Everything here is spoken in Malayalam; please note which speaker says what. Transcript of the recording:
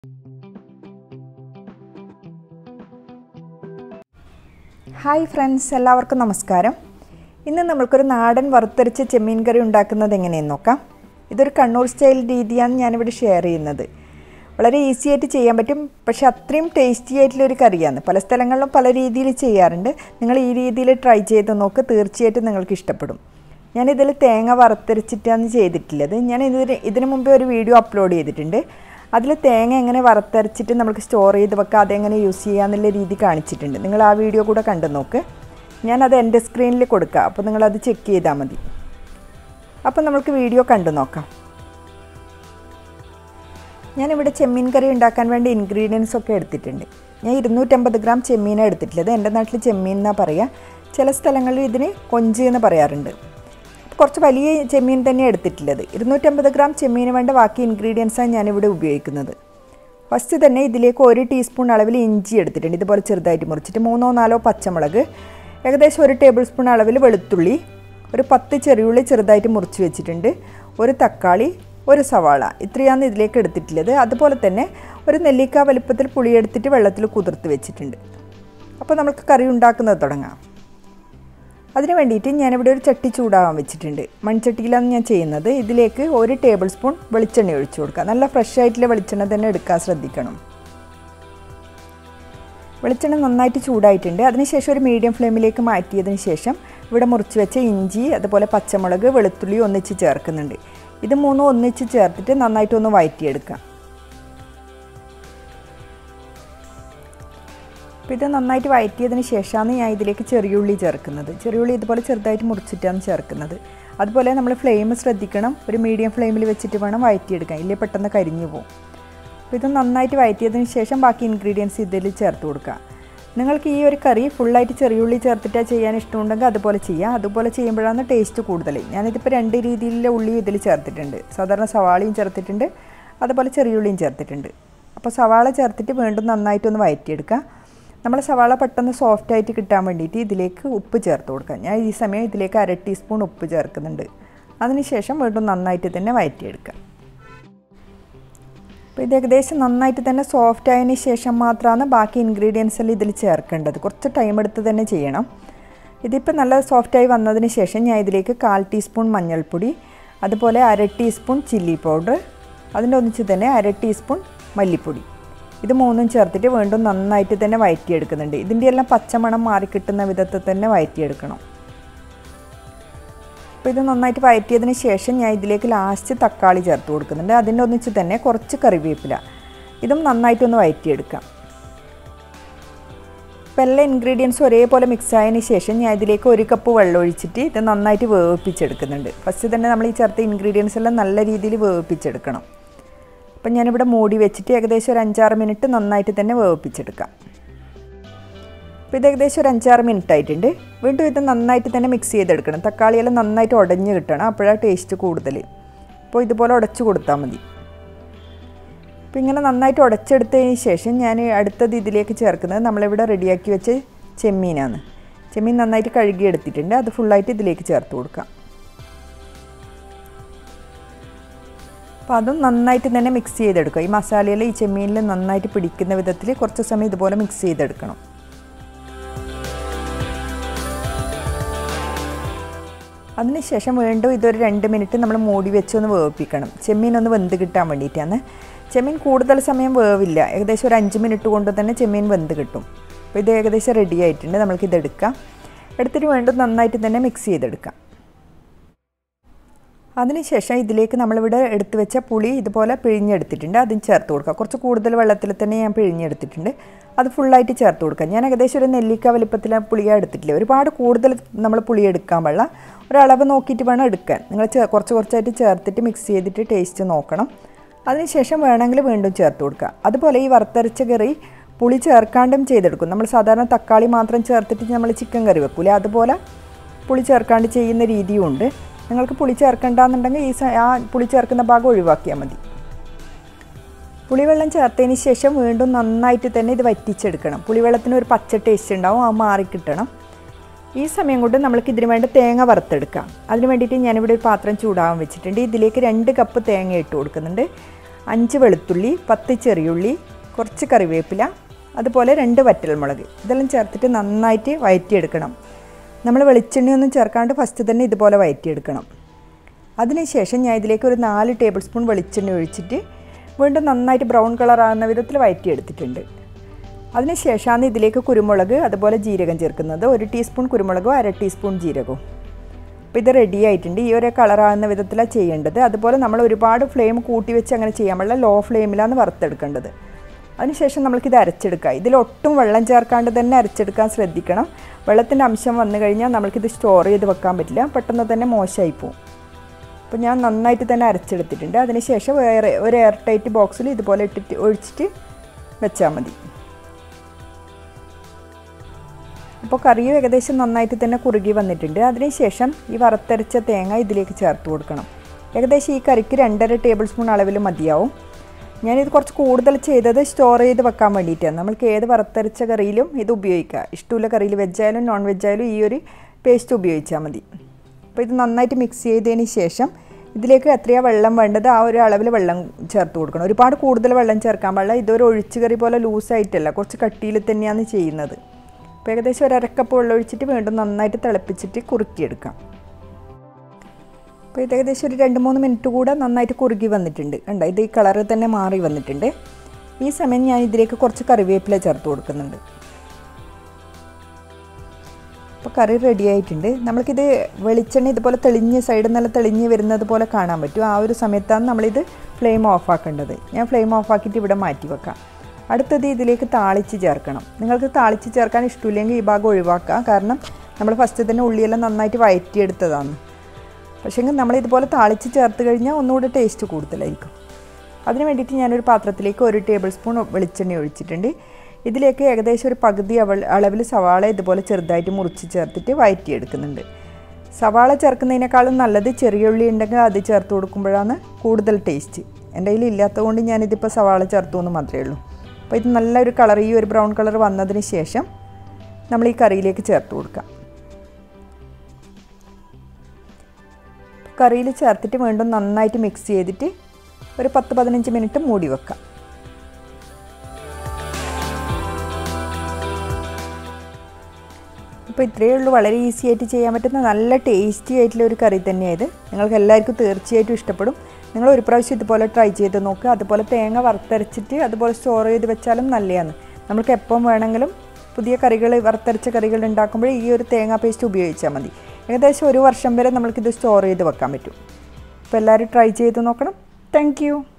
Speaker 1: ഹായ് ഫ്രണ്ട്സ് എല്ലാവർക്കും നമസ്കാരം ഇന്ന് നമ്മൾക്കൊരു നാടൻ വറുത്തരച്ച ചെമ്മീൻ കറി ഉണ്ടാക്കുന്നത് എങ്ങനെയെന്ന് നോക്കാം ഇതൊരു കണ്ണൂർ സ്റ്റൈൽ രീതിയാണ് ഞാനിവിടെ ഷെയർ ചെയ്യുന്നത് വളരെ ഈസി ആയിട്ട് ചെയ്യാൻ പറ്റും പക്ഷെ അത്രയും ടേസ്റ്റി ആയിട്ടുള്ളൊരു കറിയാണ് പല സ്ഥലങ്ങളിലും പല രീതിയിൽ ചെയ്യാറുണ്ട് നിങ്ങൾ ഈ രീതിയിൽ ട്രൈ ചെയ്ത് നോക്ക് തീർച്ചയായിട്ടും നിങ്ങൾക്ക് ഇഷ്ടപ്പെടും ഞാനിതിൽ തേങ്ങ വറുത്തരച്ചിട്ടാണ് ചെയ്തിട്ടുള്ളത് ഞാൻ ഇതിന് ഇതിനു മുമ്പേ ഒരു വീഡിയോ അപ്ലോഡ് ചെയ്തിട്ടുണ്ട് അതിൽ തേങ്ങ എങ്ങനെ വറുത്തരച്ചിട്ട് നമുക്ക് സ്റ്റോർ ചെയ്ത് വെക്കാം അതെങ്ങനെ യൂസ് ചെയ്യാന്നുള്ള രീതി കാണിച്ചിട്ടുണ്ട് നിങ്ങൾ ആ വീഡിയോ കൂടെ കണ്ടു നോക്ക് ഞാനത് എൻ്റെ സ്ക്രീനിൽ കൊടുക്കാം അപ്പോൾ നിങ്ങളത് ചെക്ക് ചെയ്താൽ മതി അപ്പോൾ നമുക്ക് വീഡിയോ കണ്ടു നോക്കാം ഞാനിവിടെ ചെമ്മീൻ കറി ഉണ്ടാക്കാൻ വേണ്ടി ഇൻഗ്രീഡിയൻസ് ഒക്കെ എടുത്തിട്ടുണ്ട് ഞാൻ ഇരുന്നൂറ്റമ്പത് ഗ്രാം ചെമ്മീനാണ് എടുത്തിട്ടുള്ളത് എൻ്റെ നാട്ടിൽ ചെമ്മീൻ എന്നാണ് പറയുക ചില സ്ഥലങ്ങളിൽ ഇതിന് കൊഞ്ച് എന്ന് പറയാറുണ്ട് കുറച്ച് വലിയ ചെമ്മീൻ തന്നെ എടുത്തിട്ടുള്ളത് ഇരുന്നൂറ്റമ്പത് ഗ്രാം ചെമ്മീന് വേണ്ട ബാക്കി ഇൻഗ്രീഡിയൻസാണ് ഞാനിവിടെ ഉപയോഗിക്കുന്നത് ഫസ്റ്റ് തന്നെ ഇതിലേക്ക് ഒരു ടീസ്പൂൺ അളവിൽ ഇഞ്ചി എടുത്തിട്ടുണ്ട് ഇതുപോലെ ചെറുതായിട്ട് മുറിച്ചിട്ട് മൂന്നോ നാലോ പച്ചമുളക് ഏകദേശം ഒരു ടേബിൾ സ്പൂൺ അളവിൽ വെളുത്തുള്ളി ഒരു പത്ത് ചെറിയുള്ളി ചെറുതായിട്ട് മുറിച്ച് വെച്ചിട്ടുണ്ട് ഒരു തക്കാളി ഒരു സവാള ഇത്രയാണ് ഇതിലേക്ക് എടുത്തിട്ടുള്ളത് അതുപോലെ തന്നെ ഒരു നെല്ലിക്ക വലുപ്പത്തിൽ പുളിയെടുത്തിട്ട് വെള്ളത്തിൽ കുതിർത്ത് വെച്ചിട്ടുണ്ട് അപ്പോൾ നമുക്ക് കറി ഉണ്ടാക്കുന്നത് തുടങ്ങാം അതിന് വേണ്ടിയിട്ട് ഞാനിവിടെ ഒരു ചട്ടി ചൂടാവാൻ വെച്ചിട്ടുണ്ട് മൺചട്ടിയിലാണ് ഞാൻ ചെയ്യുന്നത് ഇതിലേക്ക് ഒരു ടേബിൾ സ്പൂൺ വെളിച്ചെണ്ണ ഒഴിച്ചു കൊടുക്കുക നല്ല ഫ്രഷ് ആയിട്ടുള്ള വെളിച്ചെണ്ണ തന്നെ എടുക്കാൻ ശ്രദ്ധിക്കണം വെളിച്ചെണ്ണ നന്നായിട്ട് ചൂടായിട്ടുണ്ട് അതിനുശേഷം ഒരു മീഡിയം ഫ്ലെയിമിലേക്ക് മാറ്റിയതിന് ശേഷം ഇവിടെ മുറിച്ച് വെച്ച ഇഞ്ചി അതുപോലെ പച്ചമുളക് വെളുത്തുള്ളി ഒന്നിച്ച് ചേർക്കുന്നുണ്ട് ഇത് മൂന്നും ഒന്നിച്ച് ചേർത്തിട്ട് നന്നായിട്ടൊന്ന് വഴറ്റിയെടുക്കാം അപ്പോൾ ഇത് നന്നായിട്ട് വഴറ്റിയതിന് ശേഷമാണ് ഞാൻ ഇതിലേക്ക് ചെറിയുള്ളി ചേർക്കുന്നത് ചെറിയുള്ളി ഇതുപോലെ ചെറുതായിട്ട് മുറിച്ചിട്ടാണ് ചേർക്കുന്നത് അതുപോലെ നമ്മൾ ഫ്ലെയിം ശ്രദ്ധിക്കണം ഒരു മീഡിയം ഫ്ലെയിമിൽ വെച്ചിട്ട് വേണം വഴറ്റിയെടുക്കാൻ ഇല്ലേ പെട്ടെന്ന് കരിഞ്ഞു പോകും അപ്പോൾ ഇത് നന്നായിട്ട് വഴറ്റിയതിന് ശേഷം ബാക്കി ഇൻഗ്രീഡിയൻസ് ഇതിൽ ചേർത്ത് കൊടുക്കുക നിങ്ങൾക്ക് ഈ ഒരു കറി ഫുള്ളായിട്ട് ചെറിയുള്ളി ചേർത്തിട്ടാണ് ചെയ്യാൻ ഇഷ്ടമുണ്ടെങ്കിൽ അതുപോലെ ചെയ്യാം അതുപോലെ ചെയ്യുമ്പോഴാണ് ടേസ്റ്റ് കൂടുതൽ ഞാനിതിപ്പോൾ രണ്ട് രീതിയിലുള്ള ഉള്ളിയും ഇതിൽ ചേർത്തിട്ടുണ്ട് സാധാരണ സവാളയും ചേർത്തിട്ടുണ്ട് അതുപോലെ ചെറിയുള്ളിയും ചേർത്തിട്ടുണ്ട് അപ്പോൾ സവാള ചേർത്തിട്ട് വീണ്ടും നന്നായിട്ടൊന്ന് വഴറ്റിയെടുക്കുക നമ്മൾ സവാള പെട്ടെന്ന് സോഫ്റ്റ് ആയിട്ട് കിട്ടാൻ വേണ്ടിയിട്ട് ഇതിലേക്ക് ഉപ്പ് ചേർത്ത് കൊടുക്കാം ഞാൻ ഈ സമയം ഇതിലേക്ക് അര ടീസ്പൂൺ ഉപ്പ് ചേർക്കുന്നുണ്ട് അതിനുശേഷം വീണ്ടും നന്നായിട്ട് തന്നെ വഴറ്റിയെടുക്കുക അപ്പോൾ ഇത് ഏകദേശം നന്നായിട്ട് തന്നെ സോഫ്റ്റ് ആയതിന് ശേഷം മാത്രമാണ് ബാക്കി ഇൻഗ്രീഡിയൻസ് എല്ലാം ഇതിൽ ചേർക്കേണ്ടത് കുറച്ച് ടൈം എടുത്ത് തന്നെ ചെയ്യണം ഇതിപ്പോൾ നല്ല സോഫ്റ്റായി വന്നതിന് ശേഷം ഞാൻ ഇതിലേക്ക് കാൽ ടീസ്പൂൺ മഞ്ഞൾപ്പൊടി അതുപോലെ അര ടീസ്പൂൺ ചില്ലി പൗഡർ അതിൻ്റെ ഒന്നിച്ച് തന്നെ അര ടീസ്പൂൺ മല്ലിപ്പൊടി ഇത് മൂന്നും ചേർത്തിട്ട് വീണ്ടും നന്നായിട്ട് തന്നെ വഴറ്റിയെടുക്കുന്നുണ്ട് ഇതിൻ്റെ എല്ലാം പച്ചമണം മാറിക്കിട്ടുന്ന വിധത്തിൽ തന്നെ വഴറ്റിയെടുക്കണം അപ്പോൾ ഇത് നന്നായിട്ട് വഴറ്റിയതിന് ശേഷം ഞാൻ ഇതിലേക്ക് ലാസ്റ്റ് തക്കാളി ചേർത്ത് കൊടുക്കുന്നുണ്ട് അതിൻ്റെ ഒന്നിച്ച് തന്നെ കുറച്ച് കറിവേപ്പില ഇതും നന്നായിട്ടൊന്ന് വഴറ്റിയെടുക്കാം ഇപ്പോൾ എല്ലാ ഇൻഗ്രീഡിയൻസും ഒരേപോലെ മിക്സ് ആയതിന് ശേഷം ഞാൻ ഇതിലേക്ക് ഒരു കപ്പ് വെള്ളം ഒഴിച്ചിട്ട് ഇത് നന്നായിട്ട് വേവിപ്പിച്ചെടുക്കുന്നുണ്ട് ഫസ്റ്റ് തന്നെ നമ്മൾ ഈ ചേർത്ത ഇൻഗ്രീഡിയൻസ് എല്ലാം നല്ല രീതിയിൽ വേവിപ്പിച്ചെടുക്കണം അപ്പം ഞാനിവിടെ മൂടി വെച്ചിട്ട് ഏകദേശം ഒരു അഞ്ചാറ് മിനിറ്റ് നന്നായിട്ട് തന്നെ വേവിപ്പിച്ചെടുക്കാം അപ്പോൾ ഇത് ഏകദേശം ഒരു അഞ്ചാറ് മിനിറ്റ് ആയിട്ടുണ്ട് വീണ്ടും ഇത് നന്നായിട്ട് തന്നെ മിക്സ് ചെയ്തെടുക്കണം തക്കാളിയെല്ലാം നന്നായിട്ട് ഉടഞ്ഞ് കിട്ടണം അപ്പോഴാണ് ടേസ്റ്റ് കൂടുതൽ അപ്പോൾ ഇതുപോലെ ഉടച്ച് കൊടുത്താൽ മതി അപ്പോൾ ഇങ്ങനെ നന്നായിട്ട് ഉടച്ചെടുത്തതിന് ശേഷം ഞാൻ അടുത്തത് ഇതിലേക്ക് ചേർക്കുന്നത് നമ്മളിവിടെ റെഡിയാക്കി വെച്ച ചെമ്മീനാണ് ചെമ്മീൻ നന്നായിട്ട് കഴുകി എടുത്തിട്ടുണ്ട് അത് ഫുള്ളായിട്ട് ഇതിലേക്ക് ചേർത്ത് കൊടുക്കാം അപ്പോൾ അതും നന്നായിട്ട് തന്നെ മിക്സ് ചെയ്തെടുക്കുക ഈ മസാലയിൽ ഈ ചെമ്മീനിൽ നന്നായിട്ട് പിടിക്കുന്ന വിധത്തിൽ കുറച്ച് സമയം ഇതുപോലെ മിക്സ് ചെയ്തെടുക്കണം അതിനുശേഷം വീണ്ടും ഇതൊരു രണ്ട് മിനിറ്റ് നമ്മൾ മൂടി വെച്ചൊന്ന് വേവിപ്പിക്കണം ചെമ്മീൻ ഒന്ന് വെന്ത് കിട്ടാൻ വേണ്ടിയിട്ടാണ് ചെമ്മീൻ കൂടുതൽ സമയം വേവില്ല ഏകദേശം ഒരു അഞ്ച് മിനിറ്റ് കൊണ്ട് തന്നെ ചെമ്മീൻ വെന്ത് കിട്ടും അപ്പോൾ ഇത് ഏകദേശം റെഡി ആയിട്ടുണ്ട് നമുക്കിത് എടുക്കാം എടുത്തിട്ട് വീണ്ടും നന്നായിട്ട് തന്നെ മിക്സ് ചെയ്തെടുക്കാം അതിനുശേഷം ഇതിലേക്ക് നമ്മളിവിടെ എടുത്തു വെച്ച പുളി ഇതുപോലെ പിഴിഞ്ഞെടുത്തിട്ടുണ്ട് അതും ചേർത്ത് കൊടുക്കുക കുറച്ച് കൂടുതൽ വെള്ളത്തിൽ തന്നെ ഞാൻ പിഴിഞ്ഞെടുത്തിട്ടുണ്ട് അത് ഫുള്ളായിട്ട് ചേർത്ത് കൊടുക്കുക ഞാൻ ഏകദേശം ഒരു നെല്ലിക്ക വലിപ്പത്തിൽ പുളിയാണ് എടുത്തിട്ടില്ല ഒരുപാട് കൂടുതൽ നമ്മൾ പുളി എടുക്കാൻ പാടില്ല ഒരളവ് നോക്കിയിട്ട് വേണം എടുക്കാൻ നിങ്ങൾ കുറച്ച് കുറച്ചായിട്ട് ചേർത്തിട്ട് മിക്സ് ചെയ്തിട്ട് ടേസ്റ്റ് നോക്കണം അതിനുശേഷം വേണമെങ്കിൽ വീണ്ടും ചേർത്ത് കൊടുക്കുക അതുപോലെ ഈ വറുത്തരച്ച കറി പുളി ചേർക്കാണ്ടും ചെയ്തെടുക്കും നമ്മൾ സാധാരണ തക്കാളി മാത്രം ചേർത്തിട്ട് നമ്മൾ ചിക്കൻ കറി വെക്കൂലേ അതുപോലെ പുളി ചേർക്കാണ്ട് ചെയ്യുന്ന രീതിയും ഉണ്ട് നിങ്ങൾക്ക് പുളി ചേർക്കണ്ടെന്നുണ്ടെങ്കിൽ ഈ ആ പുളി ചേർക്കുന്ന ഭാഗം ഒഴിവാക്കിയാൽ മതി പുളിവെള്ളം ചേർത്തതിന് ശേഷം വീണ്ടും നന്നായിട്ട് തന്നെ ഇത് വറ്റിച്ചെടുക്കണം പുളിവെള്ളത്തിന് ഒരു പച്ച ടേസ്റ്റ് ഉണ്ടാവും അത് മാറിക്കിട്ടണം ഈ സമയം കൊണ്ട് നമ്മൾക്ക് ഇതിന് വേണ്ട തേങ്ങ വറുത്തെടുക്കാം അതിന് വേണ്ടിയിട്ട് ഞാനിവിടെ ഒരു പാത്രം ചൂടാവാൻ വെച്ചിട്ടുണ്ട് ഇതിലേക്ക് രണ്ട് കപ്പ് തേങ്ങ ഇട്ട് കൊടുക്കുന്നുണ്ട് അഞ്ച് വെളുത്തുള്ളി പത്ത് ചെറിയുള്ളി കുറച്ച് കറിവേപ്പില അതുപോലെ രണ്ട് വറ്റൽമുളക് ഇതെല്ലാം ചേർത്തിട്ട് നന്നായിട്ട് വഴറ്റിയെടുക്കണം നമ്മൾ വെളിച്ചെണ്ണയൊന്നും ചേർക്കാണ്ട് ഫസ്റ്റ് തന്നെ ഇതുപോലെ വഴറ്റിയെടുക്കണം അതിനുശേഷം ഞാൻ ഇതിലേക്ക് ഒരു നാല് ടേബിൾ സ്പൂൺ വെളിച്ചെണ്ണ ഒഴിച്ചിട്ട് വീണ്ടും നന്നായിട്ട് ബ്രൗൺ കളറാകുന്ന വിധത്തിൽ വഴറ്റിയെടുത്തിട്ടുണ്ട് അതിനുശേഷമാണ് ഇതിലേക്ക് കുരുമുളക് അതുപോലെ ജീരകം ചേർക്കുന്നത് ഒരു ടീസ്പൂൺ കുരുമുളകും അര ടീസ്പൂൺ ജീരകവും അപ്പോൾ ഇത് റെഡി ആയിട്ടുണ്ട് ഈ ഒരു കളറാകുന്ന വിധത്തിലാണ് ചെയ്യേണ്ടത് അതുപോലെ നമ്മൾ ഒരുപാട് ഫ്ലെയിം കൂട്ടി വെച്ച് അങ്ങനെ ചെയ്യാൻ പാടില്ല ലോ ഫ്ലെയിമിലാണ് വറുത്തെടുക്കേണ്ടത് അതിനുശേഷം നമ്മൾക്കിത് അരച്ചെടുക്കാം ഇതിലൊട്ടും വെള്ളം ചേർക്കാണ്ട് തന്നെ അരച്ചെടുക്കാൻ ശ്രദ്ധിക്കണം വെള്ളത്തിൻ്റെ അംശം വന്നു കഴിഞ്ഞാൽ നമ്മൾക്കിത് സ്റ്റോർ ചെയ്ത് വെക്കാൻ പറ്റില്ല പെട്ടെന്ന് തന്നെ മോശമായി പോകും അപ്പോൾ ഞാൻ നന്നായിട്ട് തന്നെ അരച്ചെടുത്തിട്ടുണ്ട് അതിനുശേഷം വേറെ ഒരു എയർ ടൈറ്റ് ബോക്സിൽ ഇതുപോലെ ഇട്ടിട്ട് ഒഴിച്ചിട്ട് വെച്ചാൽ മതി അപ്പോൾ കറിയും ഏകദേശം നന്നായിട്ട് തന്നെ കുറുകി വന്നിട്ടുണ്ട് അതിനുശേഷം ഈ വറുത്തരച്ച തേങ്ങ ഇതിലേക്ക് ചേർത്ത് കൊടുക്കണം ഏകദേശം ഈ കറിക്ക് രണ്ടര ടേബിൾ സ്പൂൺ അളവിൽ മതിയാവും ഞാനിത് കുറച്ച് കൂടുതൽ ചെയ്തത് സ്റ്റോർ ചെയ്ത് വെക്കാൻ വേണ്ടിയിട്ടാണ് നമ്മൾക്ക് ഏത് വറുത്തരച്ച കറിയിലും ഇത് ഉപയോഗിക്കുക ഇഷ്ടമുള്ള കറിയിൽ വെജായാലും നോൺ വെജായാലും ഈ ഒരു പേസ്റ്റ് ഉപയോഗിച്ചാൽ മതി അപ്പോൾ ഇത് നന്നായിട്ട് മിക്സ് ചെയ്തതിന് ശേഷം ഇതിലേക്ക് എത്രയാണ് വെള്ളം വേണ്ടത് ആ ഒരു അളവിൽ വെള്ളം ചേർത്ത് കൊടുക്കണം ഒരുപാട് കൂടുതൽ വെള്ളം ചേർക്കാൻ പാടില്ല ഇതൊരു ഒഴിച്ചു കറി പോലെ ലൂസായിട്ടല്ല കുറച്ച് കട്ടിയിൽ തന്നെയാണ് ചെയ്യുന്നത് അപ്പോൾ ഏകദേശം ഒരു അരക്കപ്പ് വെള്ളം ഒഴിച്ചിട്ട് വീണ്ടും നന്നായിട്ട് തിളപ്പിച്ചിട്ട് കുറുക്കിയെടുക്കാം അപ്പോൾ ഇത് ഏകദേശം ഒരു രണ്ട് മൂന്ന് മിനിറ്റ് കൂടെ നന്നായിട്ട് കുറുകി വന്നിട്ടുണ്ട് കണ്ടോ ഇത് ഈ കളറ് തന്നെ മാറി വന്നിട്ടുണ്ട് ഈ സമയം ഞാൻ ഇതിലേക്ക് കുറച്ച് കറിവേപ്പില ചേർത്ത് കൊടുക്കുന്നുണ്ട് അപ്പോൾ കറി റെഡി ആയിട്ടുണ്ട് നമ്മൾക്കിത് വെളിച്ചെണ്ണ ഇതുപോലെ തെളിഞ്ഞ് സൈഡിൽ നല്ല തെളിഞ്ഞ് വരുന്നത് പോലെ കാണാൻ പറ്റും ആ ഒരു സമയത്താണ് നമ്മളിത് ഫ്ലെയിം ഓഫ് ആക്കേണ്ടത് ഞാൻ ഫ്ലെയിം ഓഫ് ആക്കിയിട്ട് ഇവിടെ മാറ്റി വെക്കാം അടുത്തത് ഇതിലേക്ക് താളിച്ച് ചേർക്കണം നിങ്ങൾക്ക് താളിച്ച് ചേർക്കാൻ ഇഷ്ടമില്ലെങ്കിൽ ഈ ഭാഗം ഒഴിവാക്കാം കാരണം നമ്മൾ ഫസ്റ്റ് തന്നെ ഉള്ളിയെല്ലാം നന്നായിട്ട് വഴറ്റിയെടുത്തതാണ് പക്ഷേങ്കിൽ നമ്മൾ ഇതുപോലെ താളിച്ച് ചേർത്ത് കഴിഞ്ഞാൽ ഒന്നുകൂടെ ടേസ്റ്റ് കൂടുതലായിരിക്കും അതിന് വേണ്ടിയിട്ട് ഞാനൊരു പാത്രത്തിലേക്ക് ഒരു ടേബിൾ സ്പൂൺ വെളിച്ചെണ്ണ ഒഴിച്ചിട്ടുണ്ട് ഇതിലേക്ക് ഏകദേശം ഒരു പകുതി അവൾ അളവിൽ സവാള ഇതുപോലെ ചെറുതായിട്ട് മുറിച്ച് ചേർത്തിട്ട് വഴറ്റിയെടുക്കുന്നുണ്ട് സവാള ചേർക്കുന്നതിനേക്കാളും നല്ലത് ചെറിയ ഉള്ളി ഉണ്ടെങ്കിൽ അത് ചേർത്ത് കൊടുക്കുമ്പോഴാണ് കൂടുതൽ ടേസ്റ്റ് എൻ്റെ കയ്യിൽ ഇല്ലാത്തതുകൊണ്ട് ഞാനിതിപ്പോൾ സവാള ചേർത്തു എന്ന് മാത്രമേ ഉള്ളൂ അപ്പോൾ ഇത് നല്ലൊരു കളർ ഈ ഒരു ബ്രൗൺ കളർ വന്നതിന് ശേഷം നമ്മൾ ഈ കറിയിലേക്ക് ചേർത്ത് കൊടുക്കാം കറിയിൽ ചേർത്തിട്ട് വീണ്ടും നന്നായിട്ട് മിക്സ് ചെയ്തിട്ട് ഒരു പത്ത് പതിനഞ്ച് മിനിറ്റ് മൂടി വെക്കാം ഇപ്പോൾ ഇത്രയേ ഉള്ളൂ വളരെ ഈസി ആയിട്ട് ചെയ്യാൻ പറ്റുന്ന നല്ല ടേസ്റ്റി ആയിട്ടുള്ള ഒരു കറി തന്നെയാണ് ഇത് നിങ്ങൾക്ക് എല്ലാവർക്കും തീർച്ചയായിട്ടും ഇഷ്ടപ്പെടും നിങ്ങൾ ഒരു പ്രാവശ്യം ഇതുപോലെ ട്രൈ ചെയ്ത് നോക്കുക അതുപോലെ തേങ്ങ വറുത്തരച്ചിട്ട് അതുപോലെ സ്റ്റോർ ചെയ്ത് വെച്ചാലും നല്ലതാണ് നമുക്ക് എപ്പം വേണമെങ്കിലും പുതിയ കറികൾ വറുത്തരച്ച കറികൾ ഉണ്ടാക്കുമ്പോൾ ഈ ഒരു തേങ്ങാ പേസ്റ്റ് ഉപയോഗിച്ചാൽ മതി ഏകദേശം ഒരു വർഷം വരെ നമ്മൾക്കിത് സ്റ്റോർ ചെയ്ത് വെക്കാൻ പറ്റും അപ്പോൾ എല്ലാവരും ട്രൈ ചെയ്ത് നോക്കണം താങ്ക്